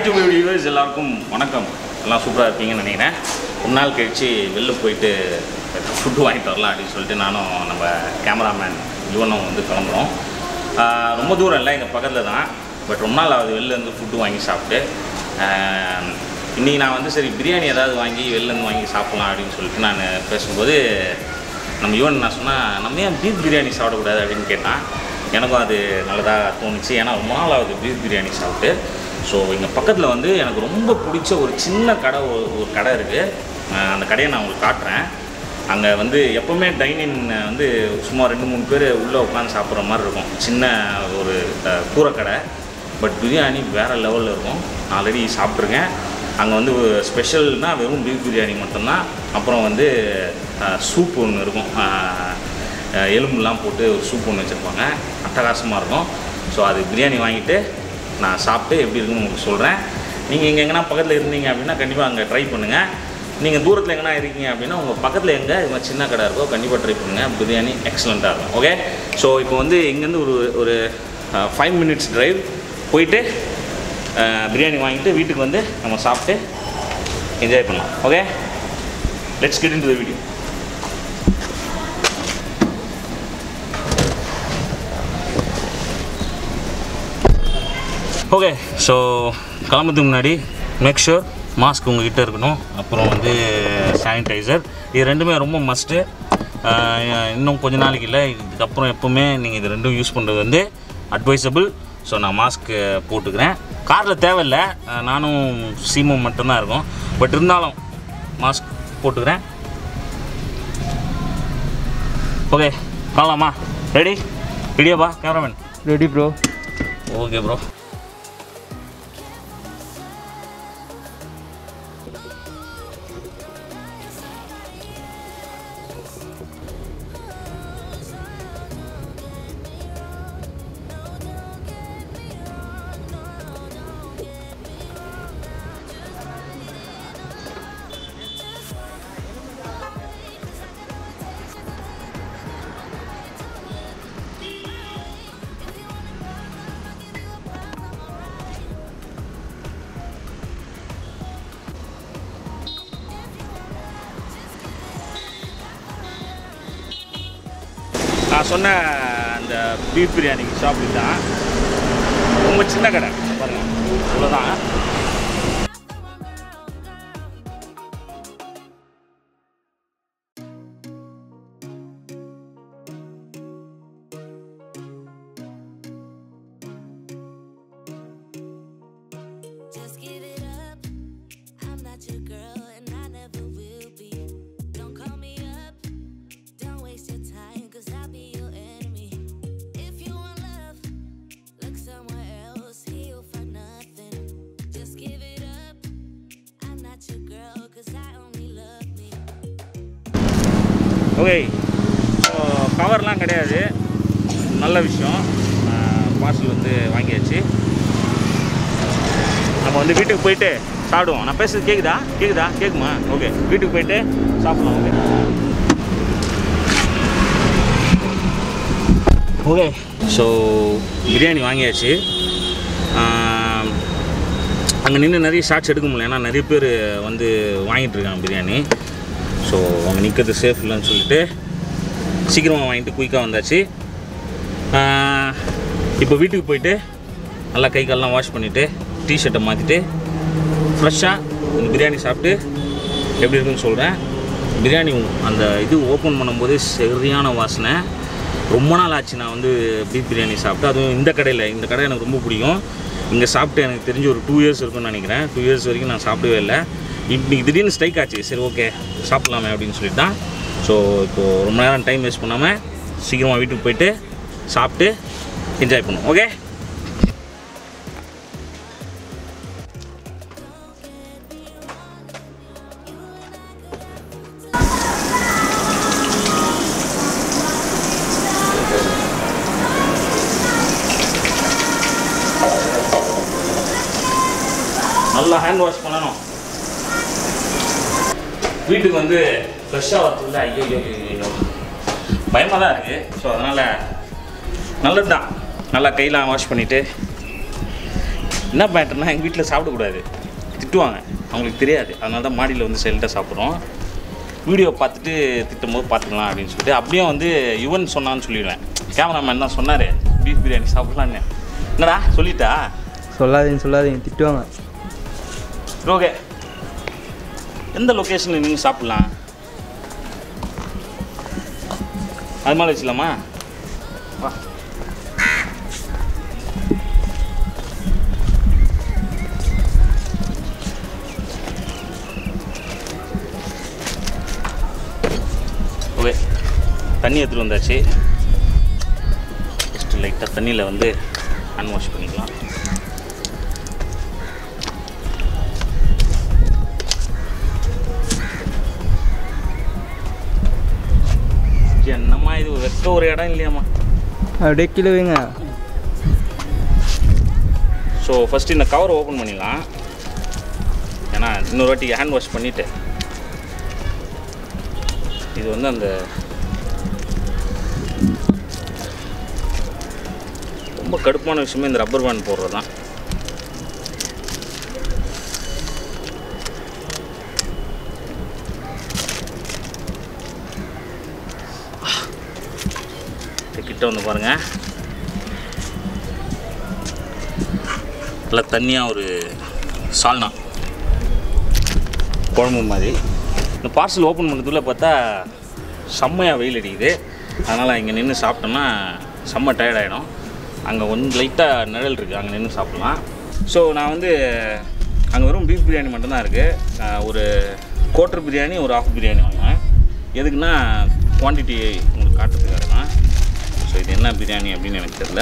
YouTube viewers எல்லாருக்கும் வணக்கம் எல்லாம் சூப்பராக இருப்பீங்கன்னு நினைக்கிறேன் ரொம்ப நாள் கழிச்சு வெளில போயிட்டு ஃபுட்டு வாங்கிட்டு வரலாம் அப்படின்னு சொல்லிட்டு நானும் நம்ம கேமராமேன் யுவனும் வந்து கிளம்புறோம் ஆஹ் ரொம்ப தூரம் இல்லை எங்கள் பக்கத்தில் தான் பட் ரொம்ப நாள் ஆகுது வெளில இருந்து ஃபுட்டு வாங்கி சாப்பிட்டு ஆஹ் இன்னைக்கு நான் வந்து சரி பிரியாணி ஏதாவது வாங்கி வெளில இருந்து வாங்கி சாப்பிட்லாம் அப்படின்னு சொல்லிட்டு நான் பேசும்போது நம்ம யுவன் நான் சொன்னால் நம்ம ஏன் பீஃப் பிரியாணி சாப்பிடக்கூடாது அப்படின்னு கேட்டான் எனக்கும் அது நல்லதாக தோணுச்சு ஏன்னா ரொம்ப நாள் ஆகுது பீஃப் பிரியாணி சாப்பிட்டு ஸோ இங்கே பக்கத்தில் வந்து எனக்கு ரொம்ப பிடிச்ச ஒரு சின்ன கடை ஒரு ஒரு கடை இருக்குது அந்த கடையை நான் உங்களுக்கு காட்டுறேன் அங்கே வந்து எப்போவுமே டைனிங் வந்து சும்மா ரெண்டு மூணு பேர் உள்ளே உட்காந்து சாப்பிட்ற மாதிரி இருக்கும் சின்ன ஒரு அஹ், கூரைக்கடை பட் பிரியாணி வேறு லெவலில் இருக்கும் நான் ஆல்ரெடி சாப்பிட்ருக்கேன் அங்கே வந்து ஸ்பெஷல்னால் வெறும் பீஃப் பிரியாணி மட்டும்தான் அப்புறம் வந்து சூப் ஒன்று இருக்கும் அஹ், அஹ், எலும்புலாம் போட்டு ஒரு சூப் ஒன்று வச்சுருப்பாங்க அட்டகாசமாக இருக்கும் ஸோ அது பிரியாணி வாங்கிட்டு நான் சாப்பிட்டு எப்படி இருக்குன்னு உங்களுக்கு சொல்கிறேன் நீங்கள் இங்கே எங்கன்னா பக்கத்தில் இருந்தீங்க அப்படின்னா கண்டிப்பாக அங்கே ட்ரை பண்ணுங்கள் நீங்கள் தூரத்தில் எங்கன்னா இருக்கீங்க அப்படின்னா உங்கள் பக்கத்தில் எங்கே இது மாதிரி சின்ன கடை இருக்கோ கண்டிப்பாக ட்ரை பண்ணுங்கள் பிரியாணி எக்ஸலண்ட்டாக இருக்கும் ஓகே ஸோ இப்போ வந்து இங்கேருந்து ஒரு ஒரு ஃபைவ் மினிட்ஸ் டிரைவ் போயிட்டு அஹ், பிரியாணி வாங்கிட்டு வீட்டுக்கு வந்து நம்ம சாப்பிட்டு என்ஜாய் பண்ணலாம் okay let's get into the video okay so கிளம்புறதுக்கு முன்னாடி மேக் ஷூர் மாஸ்க் உங்ககிட்ட இருக்கணும் அப்புறம் வந்து சானிடைசர் இது ரெண்டுமே ரொம்ப மஸ்ட்டு இன்னும் கொஞ்ச நாளைக்கு இல்லை இதுக்கப்புறம் எப்போவுமே நீங்கள் இது ரெண்டும் யூஸ் பண்ணுறது வந்து அட்வைசபிள் ஸோ நான் மாஸ்க் போட்டுக்கிறேன் காரில் தேவையில்லை அஹ், நானும் சீமும் மட்டும்தான் இருக்கும் பட் இருந்தாலும் மாஸ்க் போட்டுக்கிறேன் ஓகே காணலாமா ரெடி ரெடியாப்பா cameraman ready bro okay bro நான் சொன்ன அந்த பீஃப் பிரியாணி ஷாப் தான் ரொம்ப சின்ன கடை பாருங்க இவ்வளோதான் Just give it up. I'm not your girl and I never will be. Don't call me up. Don't waste your time, cause I'll be your enemy. If you want love, look somewhere else. Here you'll find nothing. Just give it up. I'm not your girl, cause I only love me. Okay so கவர்லாம் கிடையாது நல்ல விஷயம் parcel வந்து வாங்கியாச்சு நம்ம வந்து வீட்டுக்கு போயிட்டு சாப்பிடுவோம் நான் பேசுறது கேட்குதா கேட்குதா கேட்குமா ஓகே வீட்டுக்கு போயிட்டு சாப்பிடலாம் ஓகே ஓகே ஸோ பிரியாணி வாங்கியாச்சு அங்கே நின்று நிறைய ஷார்ட்ஸ் எடுக்க முடியல ஏன்னா நிறைய பேர் வந்து வாங்கிட்டு இருக்காங்க பிரியாணி ஸோ அவங்க நிற்கிறது சேஃப் இல்லைன்னு சொல்லிட்டு சீக்கிரமாக வாங்கிட்டு குயிக்காக வந்தாச்சு இப்போ வீட்டுக்கு போயிட்டு நல்லா கை கால்லாம் வாஷ் பண்ணிவிட்டு டிஷர்ட்டை மாற்றிட்டு ஃப்ரெஷ்ஷாக இந்த பிரியாணி சாப்பிட்டு எப்படி இருக்குன்னு சொல்கிறேன் பிரியாணி அந்த இது ஓப்பன் பண்ணும்போது சரியான வாசனை ரொம்ப நாள் ஆச்சு நான் வந்து பீஃப் பிரியாணி சாப்பிட்டு அதுவும் இந்த கடையில் இந்த கடை எனக்கு ரொம்ப பிடிக்கும் இங்கே சாப்பிட்டு எனக்கு தெரிஞ்சு ஒரு டூ இயர்ஸ் இருக்கும்னு நினைக்கிறேன் டூ இயர்ஸ் வரைக்கும் நான் சாப்பிடவே இல்லை இன்னைக்கு திடீர்னு ஸ்ட்ரைக் ஆச்சு சரி ஓகே சாப்பிட்லாமே அப்படின்னு சொல்லிட்டு தான் ஸோ இப்போது ரொம்ப நேரம் டைம் வேஸ்ட் பண்ணாமல் சீக்கிரமாக வீட்டுக்கு போயிட்டு சாப்பிட்டு என்ஜாய் பண்ணுவோம் ஓகே நல்லா ஹேண்ட் வாஷ் பண்ணணும் வீட்டுக்கு வந்து ஃப்ரெஷ்ஷாக வரதுல ஐயோ ஐயோ ஐயோ பயமாக தான் இருக்குது ஸோ அதனால் நல்லது தான் நல்லா கையெல்லாம் வாஷ் பண்ணிவிட்டு என்ன மேட்டர்னா எங்கள் வீட்டில் சாப்பிடக்கூடாது திட்டுவாங்க அவங்களுக்கு தெரியாது அதனால தான் மாடியில் வந்து சைலண்ட்டாக சாப்பிட்றோம் வீடியோ பார்த்துட்டு திட்டும் போது பார்த்துக்கலாம் அப்படின்னு சொல்லிட்டு அப்படியே வந்து யுவன் சொன்னான்னு சொல்லிடுவேன் கேமராமேன் தான் சொன்னார் பீஃப் பிரியாணி சாப்பிட்லான்னு என்னடா சொல்லிட்டா சொல்லாதீங்க சொல்லாதீங்க திட்டுவாங்க ஓகே எந்த லொக்கேஷனில் நீங்கள் சாப்பிட்லாம் அது மாதிரி வச்சுக்கலாமா வா ஓகே தண்ணி எடுத்துகிட்டு வந்தாச்சு ஃபஸ்ட்டு லைட்டாக தண்ணியில் வந்து ஹேண்ட் வாஷ் பண்ணிக்கலாம் என்னம்மா இது வைக்க ஒரு இடம் இல்லையாம்மா அப்படியே கீழே வைங்க ஸோ ஃபஸ்ட்டு இந்த கவர் ஓப்பன் பண்ணிடலாம் ஏன்னா இன்னொரு வாட்டி ஹேண்ட் வாஷ் பண்ணிவிட்டு இது வந்து அந்த ரொம்ப கடுப்பான விஷயமே இந்த ரப்பர் பேண்ட் போடுறது தான் கிட்ட வந்து பாருங்கள் நல்லா தண்ணியாக ஒரு சால்னா குழம்பு மாதிரி இந்த பார்சல் ஓப்பன் பண்ணதுக்குள்ளே பார்த்தா செம்மையாக வெயில் அடிக்குது அதனால் இங்கே நின்று சாப்பிட்டோம்னா செம்ம டயர்ட் ஆகிடும் அங்கே ஒன்று லைட்டாக நிழல் இருக்குது அங்கே நின்று சாப்பிட்லாம் ஸோ நான் வந்து அங்கே வெறும் பீஃப் பிரியாணி மட்டும்தான் இருக்குது ஒரு கோட்டர் பிரியாணி ஒரு ஆஃப் பிரியாணி வாங்குவேன் எதுக்குன்னா குவான்டிட்டி உங்களுக்கு காட்டுறதுக்காக தான் ஸோ இது என்ன பிரியாணி அப்படின்னு எனக்கு தெரியல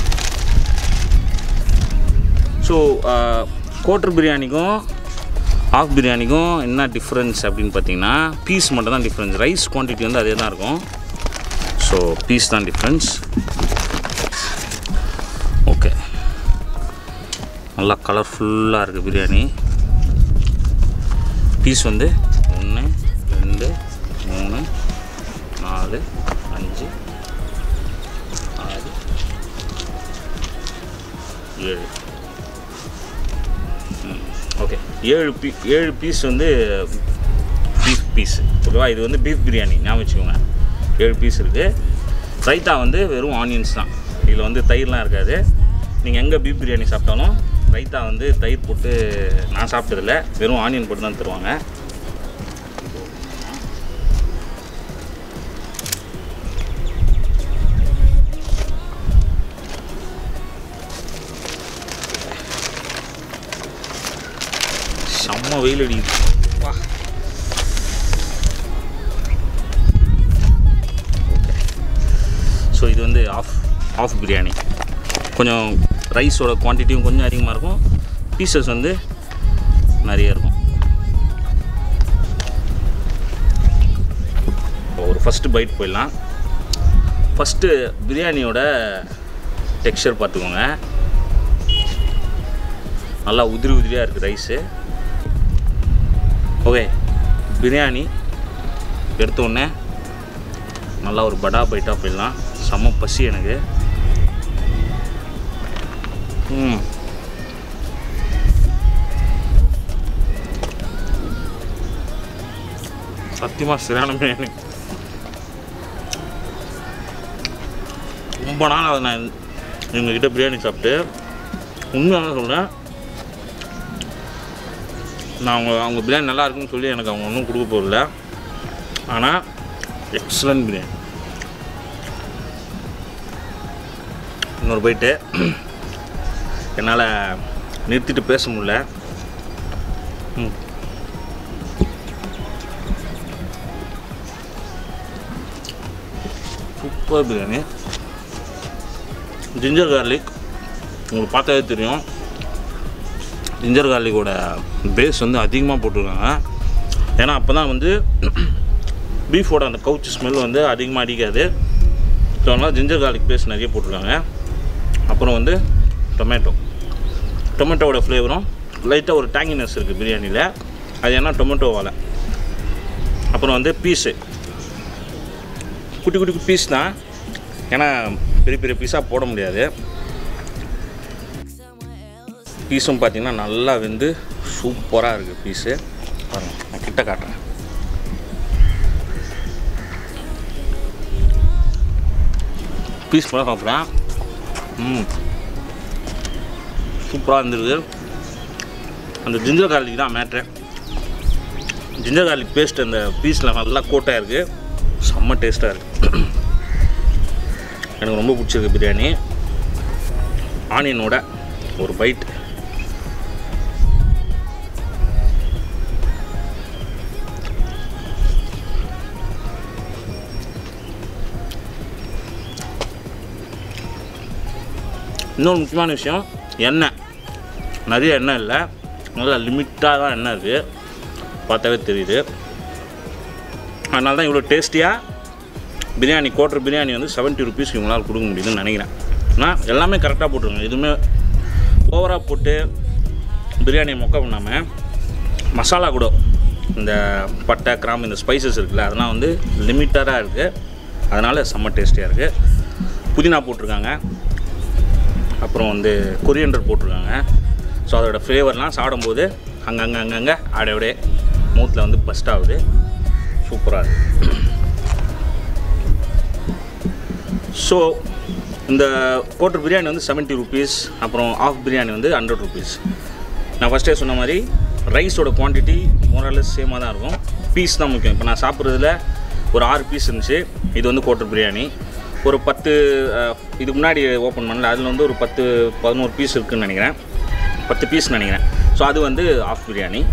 ஸோ கோட்டர் பிரியாணிக்கும் ஆஃப் பிரியாணிக்கும் என்ன டிஃப்ரென்ஸ் அப்படின்னு பார்த்தீங்கன்னா பீஸ் மட்டும் தான் டிஃப்ரென்ஸ் ரைஸ் குவான்டிட்டி வந்து அதே தான் இருக்கும் ஸோ பீஸ் தான் டிஃப்ரென்ஸ் ஓகே நல்லா கலர்ஃபுல்லாக இருக்குது பிரியாணி பீஸ் வந்து ஒன்று ரெண்டு மூணு நாலு அஞ்சு ஆறு ஏழு ஓகே ஏழு பீ ஏழு பீஸ் வந்து பீஃப் பீஸ் ஓகேவா இது வந்து பீஃப் பிரியாணி ஞாபகம் வச்சுக்கோங்க ஏழு பீஸ் இருக்குது ரைத்தா வந்து வெறும் ஆனியன்ஸ் தான் இதில் வந்து தயிர்லாம் இருக்காது நீங்கள் எங்கே பீஃப் பிரியாணி சாப்பிட்டாலும் ரைத்தா வந்து தயிர் போட்டு நான் சாப்பிட்டதில்ல வெறும் ஆனியன் போட்டு தான் தருவாங்க செம்ம வெயில் அடிக்குது வா ஓகே ஸோ இது வந்து ஆஃப் ஆஃப் பிரியாணி கொஞ்சம் ரைஸோட குவான்டிட்டியும் கொஞ்சம் அதிகமாக இருக்கும் பீசஸ் வந்து நிறைய இருக்கும் இப்போ ஒரு ஃபஸ்ட்டு பைட் போயிடலாம் ஃபஸ்ட்டு பிரியாணியோட டெக்ஸ்சர் பார்த்துக்கோங்க நல்லா உதிரி உதிரியாக இருக்குது ரைஸு ஓகே பிரியாணி எடுத்த உடனே நல்லா ஒரு படா பைட்டாக போயிடலாம் செம்ம பசி எனக்கு ம் சத்தியமாக சரியான பிரியாணி ரொம்ப நாள் அதை நான் இவங்ககிட்ட பிரியாணி சாப்பிட்டு உண்மையாக சொல்கிறேன் நான் அவங்க அவங்க பிரியாணி நல்லா இருக்குன்னு சொல்லி எனக்கு அவங்க ஒன்றும் கொடுக்க போகல ஆனால் எக்ஸலண்ட் பிரியாணி இன்னொரு போயிட்டு என்னால் நிறுத்திட்டு பேச முடியல ம் சூப்பர் பிரியாணி ஜிஞ்சர் கார்லிக் உங்களுக்கு பார்த்தாவே தெரியும் ஜிஞ்சர் கார்லிக்கோட பேஸ் வந்து அதிகமாக போட்டிருக்காங்க ஏன்னா அப்போ தான் வந்து பீஃபோட அந்த கவுச் ஸ்மெல் வந்து அதிகமாக அடிக்காது ஸோ அதனால் ஜிஞ்சர் கார்லிக் பேஸ்ட் நிறைய போட்டிருக்காங்க அப்புறம் வந்து டொமேட்டோ டொமேட்டோவோட ஃப்ளேவரும் லைட்டாக ஒரு டேங்கினஸ் இருக்குது பிரியாணியில் அது என்ன டொமேட்டோவால் அப்புறம் வந்து பீஸு குட்டி குட்டி பீஸ் தான் ஏன்னா பெரிய பெரிய பீஸாக போட முடியாது பீஸும் பார்த்தீங்கன்னா நல்லா வெந்து சூப்பராக இருக்குது பீஸு பாருங்க நான் கிட்ட காட்டுறேன் பீஸ் கூட சாப்பிட்றேன் ம் சூப்பராக இருந்திருக்கு அந்த ஜிஞ்சர் கார்லிக் தான் மேட்ரு ஜிஞ்சர் கார்லிக் பேஸ்ட் அந்த பீஸில் நல்லா கோட்டாக இருக்குது செம்ம டேஸ்ட்டாக இருக்குது எனக்கு ரொம்ப பிடிச்சிருக்கு பிரியாணி ஆனியனோட ஒரு பைட் இன்னொரு முக்கியமான விஷயம் எண்ணெய் நிறைய எண்ணெய் இல்லை நல்லா லிமிட்டாக தான் எண்ணெய் இருக்குது பார்த்தாவே தெரியுது அதனால தான் இவ்வளோ டேஸ்டியாக பிரியாணி கோட்டர் பிரியாணி வந்து செவன்ட்டி ருபீஸ்க்கு இவங்களால் கொடுக்க முடியுதுன்னு நினைக்கிறேன் ஆனால் எல்லாமே கரெக்டாக போட்டுருங்க எதுவுமே ஓவராக போட்டு பிரியாணியை மொக்க பண்ணாமல் மசாலா கூட இந்த பட்டை கிராம்பு இந்த ஸ்பைசஸ் இருக்குல்ல அதெல்லாம் வந்து லிமிட்டடாக இருக்குது அதனால் செம்ம டேஸ்டியாக இருக்குது புதினா போட்டிருக்காங்க அப்புறம் வந்து கொரியண்டர் போட்டிருக்காங்க ஸோ அதோட ஃப்ளேவர்லாம் சாப்பிடும்போது அங்கங்கே அங்கங்கே அப்படியே மூத்தில் வந்து பஸ்ட் ஆகுது சூப்பராக இருக்குது ஸோ இந்த கோட்டர் பிரியாணி வந்து செவன்ட்டி ருபீஸ் அப்புறம் ஆஃப் பிரியாணி வந்து ஹண்ட்ரட் ருபீஸ் நான் ஃபஸ்ட்டே சொன்ன மாதிரி ரைஸோட குவான்டிட்டி மோரலஸ் சேமாக தான் இருக்கும் பீஸ் தான் முக்கியம் இப்போ நான் சாப்பிட்றதுல ஒரு ஆறு பீஸ் இருந்துச்சு இது வந்து கோட்டர் பிரியாணி ஒரு பத்து அஹ், இதுக்கு முன்னாடி ஓப்பன் பண்ணல அதில் வந்து ஒரு பத்து பதினோரு பீஸ் இருக்குதுன்னு நினைக்கிறேன் பத்து பீஸ் நினைக்கிறேன் ஸோ அது வந்து ஆஃப் பிரியாணி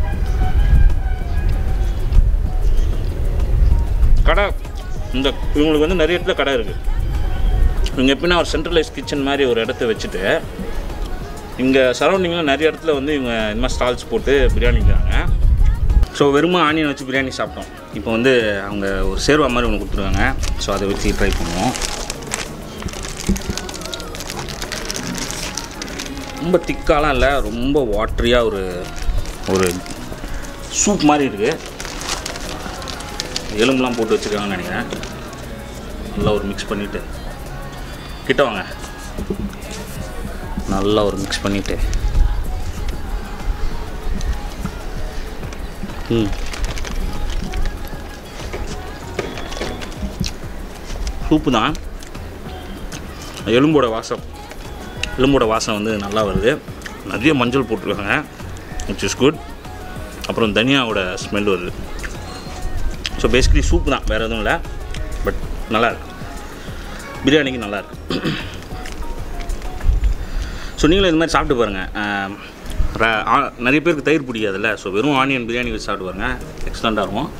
கடை இந்த இவங்களுக்கு வந்து நிறைய இடத்துல கடை இருக்குது இவங்க எப்படின்னா ஒரு சென்ட்ரலைஸ் கிச்சன் மாதிரி ஒரு இடத்த வச்சுட்டு இங்கே சரௌண்டிங்கில் நிறைய இடத்துல வந்து இவங்க இந்த மாதிரி ஸ்டால்ஸ் போட்டு பிரியாணி விற்கிறாங்க ஸோ வெறுமா ஆனியன் வச்சு பிரியாணி சாப்பிட்டோம் இப்போ வந்து அவங்க ஒரு சேர்வா மாதிரி ஒன்று கொடுத்துருக்காங்க ஸோ அதை வச்சு ட்ரை பண்ணுவோம் ரொம்ப திக்காலாம் இல்லை ரொம்ப வாட்டரியாக ஒரு ஒரு சூப் மாதிரி இருக்குது எலும்புலாம் போட்டு வச்சுருக்காங்கன்னு நினைக்கிறேன் நல்லா ஒரு மிக்ஸ் பண்ணிவிட்டு கிட்ட வாங்க நல்லா ஒரு மிக்ஸ் பண்ணிவிட்டு ம் சூப்பு தான் எலும்போட வாசம் எலும்போட வாசம் வந்து நல்லா வருது நிறைய மஞ்சள் போட்டிருக்காங்க விச் இஸ் குட் அப்புறம் தனியாவோட ஸ்மெல் வருது ஸோ பேசிக்கலி சூப்பு தான் வேறு எதுவும் இல்லை பட் நல்லா இருக்கு பிரியாணிக்கு நல்லா இருக்கு ஸோ நீங்களும் இது மாதிரி சாப்பிட்டு பாருங்கள் நிறைய பேருக்கு தயிர் பிடிக்காதுல்ல ஸோ வெறும் ஆனியன் பிரியாணி வச்சு சாப்பிட்டு பாருங்கள் எக்ஸலண்ட்டாக இருக்கும்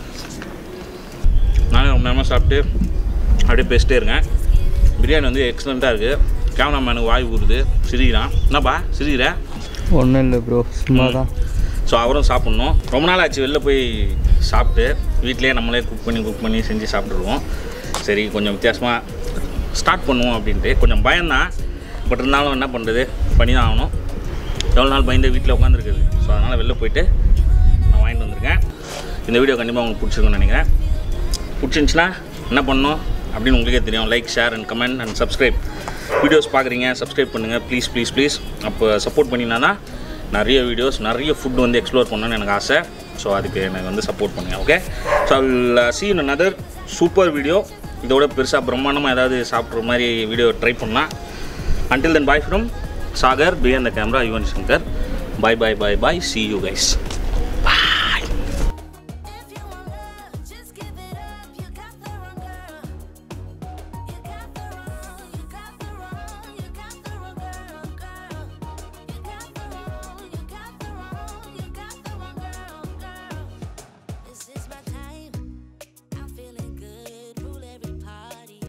நானே ரொம்ப நேரமாக சாப்பிட்டு அப்படியே பேசிட்டே இருங்க பிரியாணி வந்து எக்ஸலண்ட்டாக இருக்குது கேமராமேனுக்கு வாய் ஊறுது சிரிக்கிறான் என்னப்பா சிரிக்கிற ஒன்றும் இல்லை ப்ரோ சும்மா தான் ஸோ அவரும் சாப்பிட்ணும் ரொம்ப நாள் ஆச்சு வெளில போய் சாப்பிட்டு வீட்டிலேயே நம்மளே குக் பண்ணி குக் பண்ணி செஞ்சு சாப்பிட்ருவோம் சரி கொஞ்சம் வித்தியாசமாக ஸ்டார்ட் பண்ணுவோம் அப்படின்ட்டு கொஞ்சம் பயம்தான் பட் இருந்தாலும் என்ன பண்ணுறது பண்ணி தான் ஆகணும் எவ்வளோ நாள் பயந்து வீட்டில் உட்காந்துருக்குது ஸோ அதனால் வெளில போயிட்டு நான் வாங்கிட்டு வந்திருக்கேன் இந்த வீடியோ கண்டிப்பாக உங்களுக்கு பிடிச்சிருக்குன்னு நினைக்கிறேன் பிடிச்சிருந்துச்சுன்னா என்ன பண்ணணும் அப்படின்னு உங்களுக்கே தெரியும் like share and comment and subscribe videos பார்க்குறீங்க சப்ஸ்கிரைப் பண்ணுங்கள் ப்ளீஸ் ப்ளீஸ் ப்ளீஸ் அப்போ சப்போர்ட் பண்ணினா தான் நிறைய வீடியோஸ் நிறைய ஃபுட் வந்து எக்ஸ்ப்ளோர் பண்ணணும்னு எனக்கு ஆசை ஸோ அதுக்கு எனக்கு வந்து சப்போர்ட் பண்ணுங்கள் okay so see in another super video இதோட பெருசாக பிரம்மாண்டமாக ஏதாவது சாப்பிட்ற மாதிரி வீடியோ ட்ரை பண்ணலாம் until then bye from Sagar behind the camera Yuvan Shankar bye bye bye bye see you guys